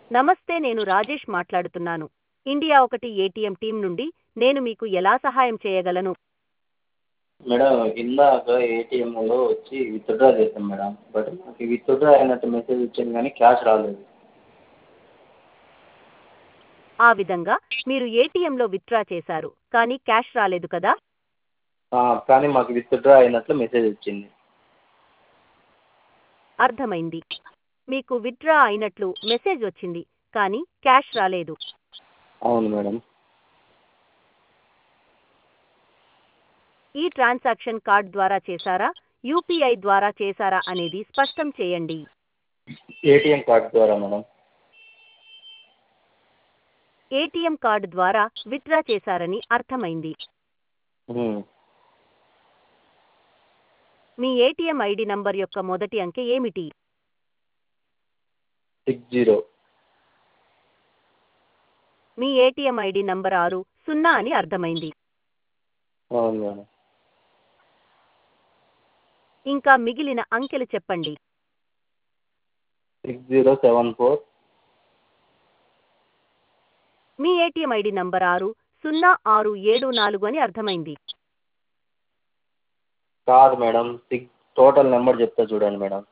నమస్తే నేను రాజేష్ మాట్లాడుతున్నాను ఇండియా ఒకటి ఏటీఎం టీం నుండి నేను మీకు ఎలా సహాయం చేయగలను మేడం ఇందాక ఏటీఎంలో వచ్చి విత్డ్రా చేశాను మేడం బట్ నాకు విత్డ్రా అయినట్టు మెసేజ్ వచ్చింది కానీ క్యాష్ రాలేదు ఆ విధంగా మీరు ఏటీఎంలో విత్డ్రా చేశారు కానీ క్యాష్ రాలేదు కదా ఆ, కానీ మాకు విత్డ్రా అయినట్లు మెసేజ్ వచ్చింది అర్థమైంది మీకు విత్డ్రా అయినట్లు మెసేజ్ వచ్చింది కానీ క్యాష్ రాలేదు అవును మేడం ఈ ట్రాన్సాక్షన్ కార్డ్ ద్వారా చేశారా యూపీఐ ద్వారా చేశారా అనేది స్పష్టం చేయండి ఏటీఎం కార్డ్ ద్వారా మేడం ఏటీఎం కార్డు ద్వారా విత్డ్రా చేశారని అర్థమైంది ఉమ్. మీ ఏటీఎం ఐడి నంబర్ యొక్క మొదటి అంకె ఏమిటి సిక్స్ జీరో మీ ఏటీఎం ఐడి నంబర్ ఆరు సున్నా అని అర్థమైంది అవును మేడం ఇంకా మిగిలిన అంకెలు చెప్పండి సిక్స్ జీరో సెవెన్ ఫోర్ మీ ఏటీఎం ఐడి నంబర్ ఆరు సున్నా ఆరు ఏడు నాలుగు అని అర్థమైంది కాదు మేడం సిక్స్ టోటల్ నెంబర్ చెప్తా చూడండి మేడం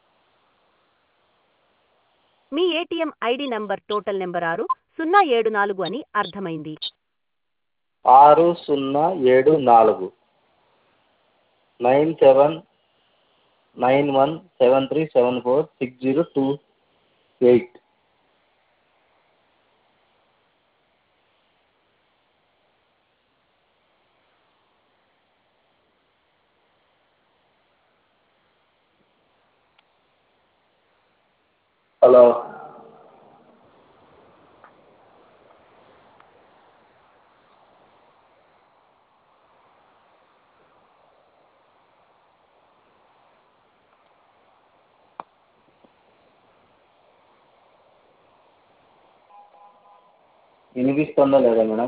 మీ ATM ID number total number ఆరు సున్నా ఏడు నాలుగు అని అర్థమైంది ఆరు సున్నా ఏడు నాలుగు nine seven nine one seven three seven four six zero two eight hello వినిపిస్తుందా లేదా మేడం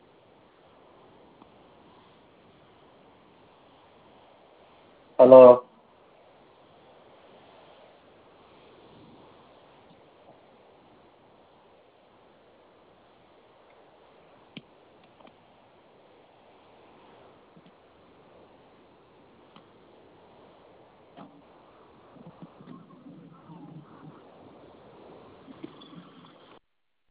హలో